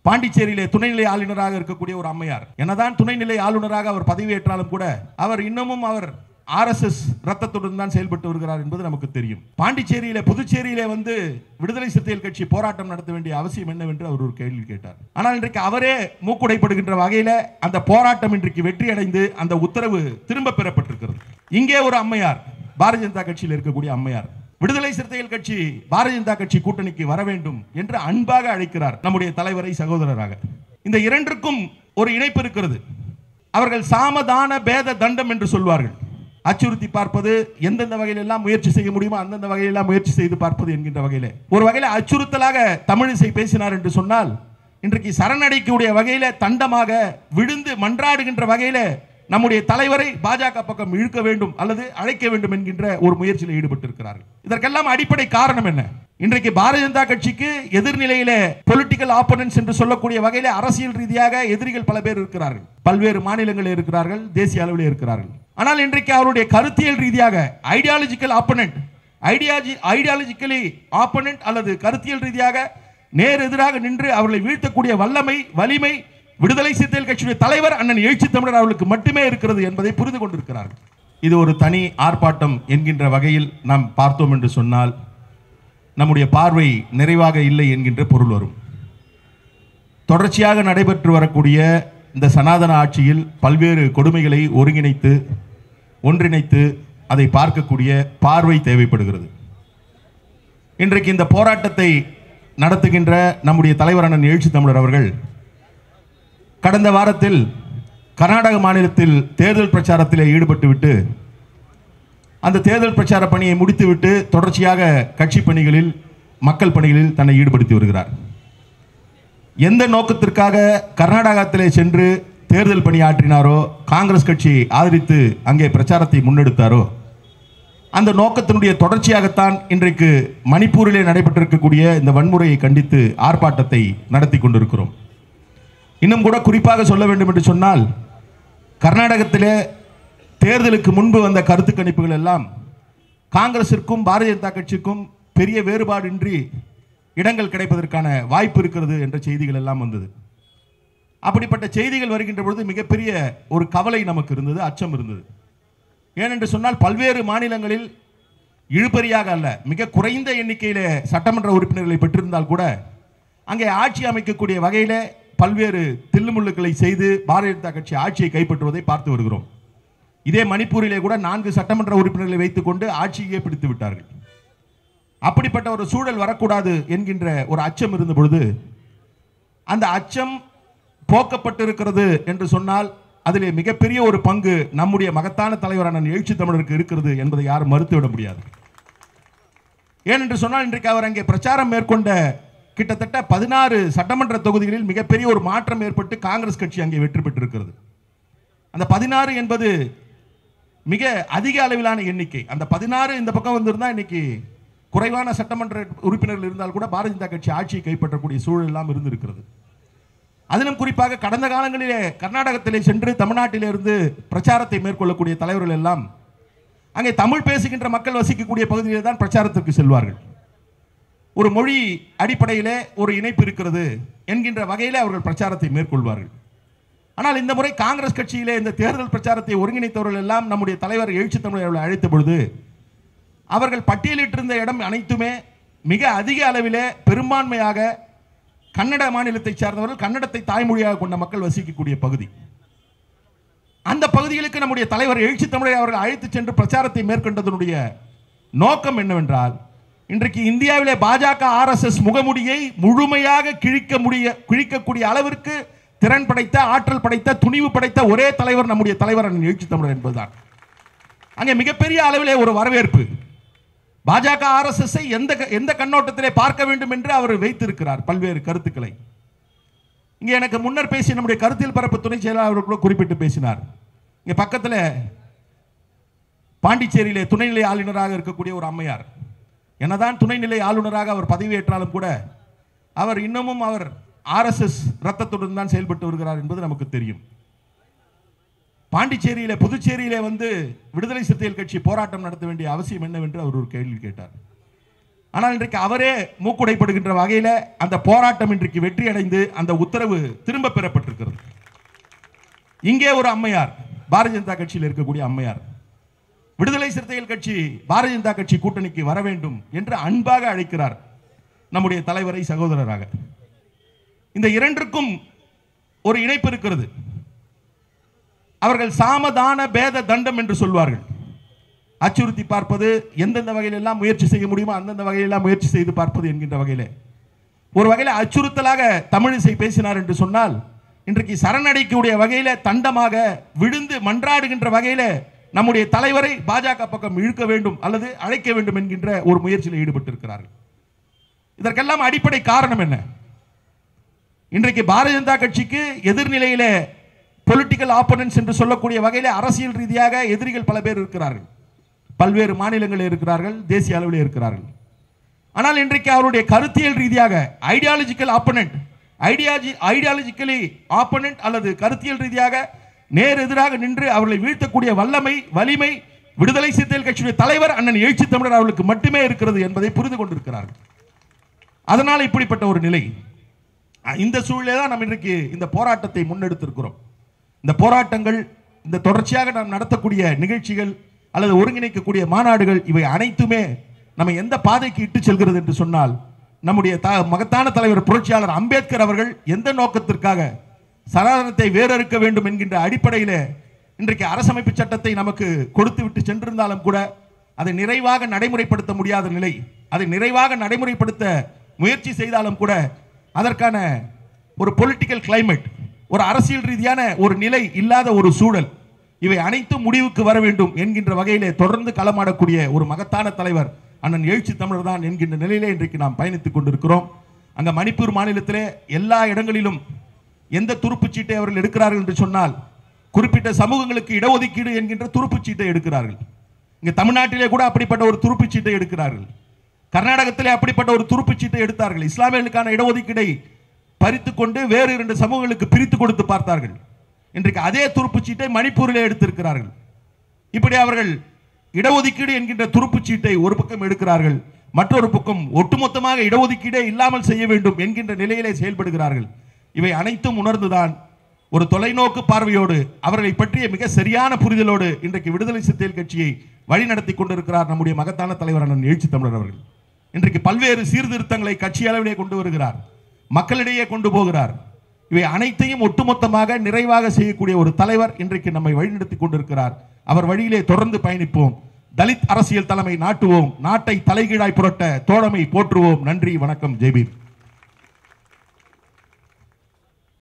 பாண்டிச்சேரியிலே துணைநிலை ஆளுநராக இருக்கக்கூடிய ஒரு அம்மையார் என்னதான் துணைநிலை ஆளுநராக அவர் பதவியேற்றாலும் கூட அவர் இன்னமும் அவர் ஆர்எஸ்எஸ் ரத்தத்துடன் தான் செயல்பட்டு வருகிறார் என்பது நமக்கு தெரியும் பாண்டிச்சேரியிலே புதுச்சேரியிலே வந்து விடுதலை சிறுத்தைகள் கட்சி போராட்டம் நடத்த வேண்டிய அவசியம் என்னவென்று அவர் ஒரு கேள்வி கேட்டார் ஆனால் இன்றைக்கு அவரே மூக்குடைப்படுகின்ற வகையில அந்த போராட்டம் இன்றைக்கு வெற்றி அடைந்து அந்த உத்தரவு திரும்ப பெறப்பட்டிருக்கிறது இங்கே ஒரு அம்மையார் பாரதிய ஜனதா கட்சியில் இருக்கக்கூடிய அம்மையார் விடுதலை சிறுத்தைகள் கட்சி பாரதிய ஜனதா கட்சி கூட்டணிக்கு வர வேண்டும் என்று அன்பாக அழைக்கிறார் நம்முடைய தலைவரை சகோதரராக இந்த இரண்டிற்கும் ஒரு இணைப்பு இருக்கிறது அவர்கள் சாமதான பேத தண்டம் என்று சொல்வார்கள் அச்சுறுத்தி பார்ப்பது எந்தெந்த வகையில் எல்லாம் முயற்சி செய்ய முடியுமோ அந்தந்த வகையில் எல்லாம் முயற்சி செய்து பார்ப்பது என்கின்ற வகையில ஒரு வகையில் அச்சுறுத்தலாக தமிழிசை பேசினார் என்று சொன்னால் இன்றைக்கு சரணடைக்கக்கூடிய வகையில தண்டமாக விழுந்து மன்றாடுகின்ற வகையில நம்முடைய தலைவரை பாஜக பக்கம் இழுக்க வேண்டும் அல்லது அழைக்க வேண்டும் என்கின்ற ஒரு முயற்சியில் ஈடுபட்டிருக்கிறார்கள் இதற்கெல்லாம் அடிப்படை காரணம் என்ன இன்றைக்கு பாரதிய ஜனதா கட்சிக்கு எதிர்நிலையில பொலிட்டிக்கல் ஆப்போனன்ட்ஸ் என்று சொல்லக்கூடிய வகையில அரசியல் ரீதியாக எதிரிகள் பல பேர் இருக்கிறார்கள் பல்வேறு மாநிலங்களில் இருக்கிறார்கள் தேசிய அளவில் இருக்கிறார்கள் ஆனால் இன்றைக்கு அவருடைய கருத்தியல் ரீதியாக ideological opponent ideology ideologically opponent அல்லது கருத்தியல் ரீதியாக நேர் எதிராக நின்று அவர்களை வீழ்த்தக்கூடிய வல்லமை வலிமை விடுதலை சிறுத்தைகள் கட்சியுடைய தலைவர் அண்ணன் எழுச்சி தமிழர் அவர்களுக்கு மட்டுமே இருக்கிறது என்பதை புரிந்து கொண்டிருக்கிறார்கள் இது ஒரு தனி ஆர்ப்பாட்டம் என்கின்ற வகையில் நாம் பார்த்தோம் என்று சொன்னால் நம்முடைய பார்வை நிறைவாக இல்லை என்கின்ற பொருள் வரும் தொடர்ச்சியாக நடைபெற்று வரக்கூடிய இந்த சனாதன ஆட்சியில் பல்வேறு கொடுமைகளை ஒருங்கிணைத்து ஒன்றிணைத்து அதை பார்க்கக்கூடிய பார்வை தேவைப்படுகிறது இன்றைக்கு இந்த போராட்டத்தை நடத்துகின்ற நம்முடைய தலைவர் அண்ணன் எழுச்சி தமிழர் அவர்கள் கடந்த வாரத்தில் கர்நாடக மாநிலத்தில் தேர்தல் பிரச்சாரத்திலே ஈடுபட்டுவிட்டு அந்த தேர்தல் பிரச்சார பணியை முடித்துவிட்டு தொடர்ச்சியாக கட்சி பணிகளில் மக்கள் பணிகளில் தன்னை ஈடுபடுத்தி வருகிறார் எந்த நோக்கத்திற்காக கர்நாடகத்திலே சென்று தேர்தல் பணியாற்றினாரோ காங்கிரஸ் கட்சி ஆதரித்து அங்கே பிரச்சாரத்தை முன்னெடுத்தாரோ அந்த நோக்கத்தினுடைய தொடர்ச்சியாகத்தான் இன்றைக்கு மணிப்பூரிலே நடைபெற்றிருக்கக்கூடிய இந்த வன்முறையை கண்டித்து ஆர்ப்பாட்டத்தை நடத்தி கொண்டிருக்கிறோம் இன்னும் கூட குறிப்பாக சொல்ல வேண்டும் என்று சொன்னால் கர்நாடகத்திலே தேர்தலுக்கு முன்பு வந்த கருத்து கணிப்புகள் எல்லாம் காங்கிரசிற்கும் பாரதிய ஜனதா கட்சிக்கும் பெரிய வேறுபாடின்றி இடங்கள் கிடைப்பதற்கான வாய்ப்பு இருக்கிறது என்ற செய்திகள் எல்லாம் வந்தது அப்படிப்பட்ட செய்திகள் வருகின்ற பொழுது மிகப்பெரிய ஒரு கவலை நமக்கு இருந்தது அச்சம் இருந்தது ஏனென்று சொன்னால் பல்வேறு மாநிலங்களில் இழுபறியாக அல்ல மிக குறைந்த எண்ணிக்கையிலே சட்டமன்ற உறுப்பினர்களை பெற்றிருந்தால் கூட அங்கே ஆட்சி அமைக்கக்கூடிய வகையிலே பல்வேறு தில்லுமுள்ளுக்களை செய்து பாரதிய ஜனதா கட்சி ஆட்சியை கைப்பற்றுவதை பார்த்து வருகிறோம் இதே மணிப்பூரிலே கூட நான்கு சட்டமன்ற உறுப்பினர்களை வைத்துக்கொண்டு ஆட்சியே பிடித்து விட்டார்கள் அப்படிப்பட்ட ஒரு சூழல் வரக்கூடாது என்கின்ற ஒரு அச்சம் இருந்த பொழுது அந்த அச்சம் போக்கப்பட்டிருக்கிறது என்று சொன்னால் அதிலே மிகப்பெரிய ஒரு பங்கு நம்முடைய மகத்தான தலைவரான எழுச்சி தமிழருக்கு இருக்கிறது என்பதை யாரும் மறுத்துவிட முடியாது ஏனென்று சொன்னால் இன்றைக்கு அவர் அங்கே பிரச்சாரம் மேற்கொண்ட கிட்டத்தட்ட பதினாறு சட்டமன்ற தொகுதிகளில் மிகப்பெரிய ஒரு மாற்றம் ஏற்பட்டு காங்கிரஸ் கட்சி அங்கே வெற்றி பெற்றிருக்கிறது அந்த பதினாறு என்பது மிக அதிக அளவிலான எண்ணிக்கை அந்த பதினாறு இந்த பக்கம் வந்திருந்தா இன்னைக்கு குறைவான சட்டமன்ற உறுப்பினர்கள் இருந்தால் கூட பாரதிய ஜனதா கட்சி ஆட்சியை கைப்பற்றக்கூடிய சூழல் எல்லாம் இருந்திருக்கிறது அதிலும் குறிப்பாக கடந்த காலங்களிலே கர்நாடகத்திலே சென்று தமிழ்நாட்டிலே இருந்து பிரச்சாரத்தை மேற்கொள்ளக்கூடிய தலைவர்கள் எல்லாம் அங்கே தமிழ் பேசுகின்ற மக்கள் வசிக்கக்கூடிய பகுதியிலே தான் பிரச்சாரத்திற்கு செல்வார்கள் ஒரு மொழி அடிப்படையிலே ஒரு இணைப்பு இருக்கிறது என்கின்ற வகையிலே அவர்கள் பிரச்சாரத்தை மேற்கொள்வார்கள் ஆனால் இந்த முறை காங்கிரஸ் கட்சியிலே இந்த தேர்தல் பிரச்சாரத்தை ஒருங்கிணைத்தவர்கள் எல்லாம் நம்முடைய தலைவர் எழுச்சி தமிழர் அவர்களை அழைத்த பொழுது அவர்கள் பட்டியலிட்டிருந்த இடம் அனைத்துமே மிக அதிக அளவிலே பெரும்பான்மையாக கன்னட மாநிலத்தைச் சார்ந்தவர்கள் கன்னடத்தை தாய்மொழியாக கொண்ட மக்கள் வசிக்கக்கூடிய பகுதி அந்த பகுதிகளுக்கு நம்முடைய தலைவர் எழுச்சி தமிழரை அவர்கள் அழைத்து சென்று பிரச்சாரத்தை மேற்கொண்டதனுடைய நோக்கம் என்னவென்றால் இன்றைக்கு இந்தியாவிலே பாஜக ஆர்எஸ்எஸ் முகமுடியை முழுமையாக கிழிக்க முடிய கிழிக்கக்கூடிய அளவிற்கு திறன் படைத்த ஆற்றல் படைத்த துணிவு படைத்த ஒரே தலைவர் நம்முடைய தலைவர் அண்ணன் எழுச்சி தமிழர் என்பதுதான் அங்கே மிகப்பெரிய அளவிலே ஒரு வரவேற்பு பாஜக ஆர்எஸ்எஸ் எந்த எந்த கண்ணோட்டத்திலே பார்க்க வேண்டும் என்று அவர் வைத்திருக்கிறார் பல்வேறு கருத்துக்களை இங்கே எனக்கு முன்னர் பேசிய நம்முடைய கருத்தியல் பரப்பு துணை செயலாளர் அவர் கூட குறிப்பிட்டு பேசினார் இங்கே பக்கத்தில் பாண்டிச்சேரியிலே துணைநிலை ஆளுநராக இருக்கக்கூடிய ஒரு அம்மையார் என்னதான் துணைநிலை ஆளுநராக அவர் பதவியேற்றாலும் கூட அவர் இன்னமும் அவர் ஆர்எஸ்எஸ் ரத்தத்துடன் தான் செயல்பட்டு வருகிறார் என்பது நமக்கு தெரியும் பாண்டிச்சேரியில புதுச்சேரியிலே வந்து விடுதலை சிறுத்தைகள் கட்சி போராட்டம் நடத்த வேண்டிய அவசியம் என்னவென்று அவர் ஒரு கேள்வி கேட்டார் ஆனால் இன்றைக்கு அவரே மூக்குடைப்படுகின்ற வகையில் அந்த போராட்டம் இன்றைக்கு வெற்றி அடைந்து அந்த உத்தரவு திரும்ப பெறப்பட்டிருக்கிறது இங்கே ஒரு அம்மையார் பாரதிய ஜனதா கட்சியில் இருக்கக்கூடிய அம்மையார் விடுதலை சிறுத்தைகள் கட்சி பாரதிய ஜனதா கட்சி கூட்டணிக்கு வர வேண்டும் என்று அன்பாக அழைக்கிறார் நம்முடைய தலைவரை சகோதரராக இந்த இரண்டிற்கும் ஒரு இணைப்பு இருக்கிறது அவர்கள் சாமதான பேத தண்டம் என்று சொல்வார்கள் அச்சுறுத்தி பார்ப்பது எந்தெந்த வகையிலெல்லாம் முயற்சி செய்ய முடியுமோ அந்தந்த வகையிலெல்லாம் முயற்சி செய்து பார்ப்பது என்கின்ற வகையிலே ஒரு வகையில் அச்சுறுத்தலாக தமிழிசை பேசினார் என்று சொன்னால் இன்றைக்கு சரணடைக்கக்கூடிய வகையில தண்டமாக விழுந்து மன்றாடுகின்ற வகையில நம்முடைய தலைவரை பாஜக பக்கம் இழுக்க வேண்டும் அல்லது அழைக்க வேண்டும் என்கின்ற ஒரு முயற்சியில் ஈடுபட்டிருக்கிறார்கள் இதற்கெல்லாம் அடிப்படை காரணம் என்ன இன்றைக்கு பாரதிய ஜனதா கட்சிக்கு எதிர்நிலையில பொலிட்டிக்கல் ஆப்போனன்ஸ் என்று சொல்லக்கூடிய வகையில் அரசியல் ரீதியாக எதிரிகள் பல பேர் இருக்கிறார்கள் பல்வேறு மாநிலங்களில் இருக்கிறார்கள் தேசிய அளவில் இருக்கிறார்கள் ஆனால் இன்றைக்கு அவருடைய கருத்தியல் ரீதியாக ideological opponent ideology ideologically opponent அல்லது கருத்தியல் ரீதியாக நேர் எதிராக நின்று அவர்களை வீழ்த்தக்கூடிய வல்லமை வலிமை விடுதலை சிறுத்தைகள் கட்சியுடைய தலைவர் அண்ணன் எழுச்சி தமிழர் அவர்களுக்கு மட்டுமே இருக்கிறது என்பதை புரிந்து கொண்டிருக்கிறார்கள் அதனால் இப்படிப்பட்ட ஒரு நிலை இந்த சூழ்நிலை தான் நம்ம இன்றைக்கு இந்த போராட்டத்தை முன்னெடுத்திருக்கிறோம் இந்த போராட்டங்கள் இந்த தொடர்ச்சியாக நாம் நடத்தக்கூடிய நிகழ்ச்சிகள் அல்லது ஒருங்கிணைக்கக்கூடிய மாநாடுகள் இவை அனைத்துமே நம்ம எந்த பாதைக்கு இட்டு செல்கிறது என்று சொன்னால் நம்முடைய த மகத்தான தலைவர் புரட்சியாளர் அம்பேத்கர் அவர்கள் எந்த நோக்கத்திற்காக சனாதனத்தை வேறறுக்க வேண்டும் என்கின்ற அடிப்படையில் இன்றைக்கு அரசமைப்பு சட்டத்தை நமக்கு கொடுத்து விட்டு சென்றிருந்தாலும் கூட அதை நிறைவாக நடைமுறைப்படுத்த முடியாத நிலை அதை நிறைவாக நடைமுறைப்படுத்த முயற்சி செய்தாலும் கூட அதற்கான ஒரு பொலிட்டிக்கல் கிளைமேட் ஒரு அரசியல் ரீதியான ஒரு நிலை இல்லாத ஒரு சூழல் இவை அனைத்தும் முடிவுக்கு வர வேண்டும் என்கின்ற வகையிலே தொடர்ந்து களமாடக்கூடிய ஒரு மகத்தான தலைவர் அண்ணன் எழுச்சி தமிழர் தான் என்கின்ற நிலையிலே இன்றைக்கு நாம் பயணித்துக் கொண்டிருக்கிறோம் அங்க மணிப்பூர் மாநிலத்திலே எல்லா இடங்களிலும் எந்த துருப்புச் சீட்டை அவர்கள் எடுக்கிறார்கள் என்று சொன்னால் குறிப்பிட்ட சமூகங்களுக்கு இடஒதுக்கீடு என்கின்ற துருப்புச் சீட்டை எடுக்கிறார்கள் இங்க தமிழ்நாட்டிலே கூட அப்படிப்பட்ட ஒரு துருப்புச் சீட்டை எடுக்கிறார்கள் கர்நாடகத்திலே அப்படிப்பட்ட ஒரு துருப்புச் சீட்டை எடுத்தார்கள் இஸ்லாமியர்களுக்கான இடஒதுக்கீடை பறித்து கொண்டு வேறு இரண்டு சமூகங்களுக்கு பிரித்து கொடுத்து பார்த்தார்கள் இன்றைக்கு அதே துருப்புச் சீட்டை மணிப்பூரிலே எடுத்திருக்கிறார்கள் இப்படி அவர்கள் இடஒதுக்கீடு என்கின்ற துருப்புச் சீட்டை ஒரு பக்கம் எடுக்கிறார்கள் மற்றொரு பக்கம் ஒட்டுமொத்தமாக இடஒதுக்கீடே இல்லாமல் செய்ய வேண்டும் என்கின்ற நிலையிலே செயல்படுகிறார்கள் இவை அனைத்தும் உணர்ந்துதான் ஒரு தொலைநோக்கு பார்வையோடு அவர்களை பற்றிய மிக சரியான புரிதலோடு இன்றைக்கு விடுதலை சிறுத்தைகள் கட்சியை வழிநடத்தி கொண்டிருக்கிறார் நம்முடைய மகத்தான தலைவர் அண்ணன் எழுச்சி தமிழர் அவர்கள் இன்றைக்கு பல்வேறு சீர்திருத்தங்களை கட்சி அளவிலே கொண்டு வருகிறார் மக்களிடையே கொண்டு போகிறார் இவை அனைத்தையும் ஒட்டுமொத்தமாக நிறைவாக செய்யக்கூடிய ஒரு தலைவர் இன்றைக்கு நம்மை வழிநடத்தி கொண்டிருக்கிறார் அவர் வழியிலே தொடர்ந்து பயணிப்போம் தலித் அரசியல் தலைமை நாட்டுவோம் நாட்டை தலைகீழாய் புரட்ட தோழமை போற்றுவோம் நன்றி வணக்கம் ஜெய்பீர்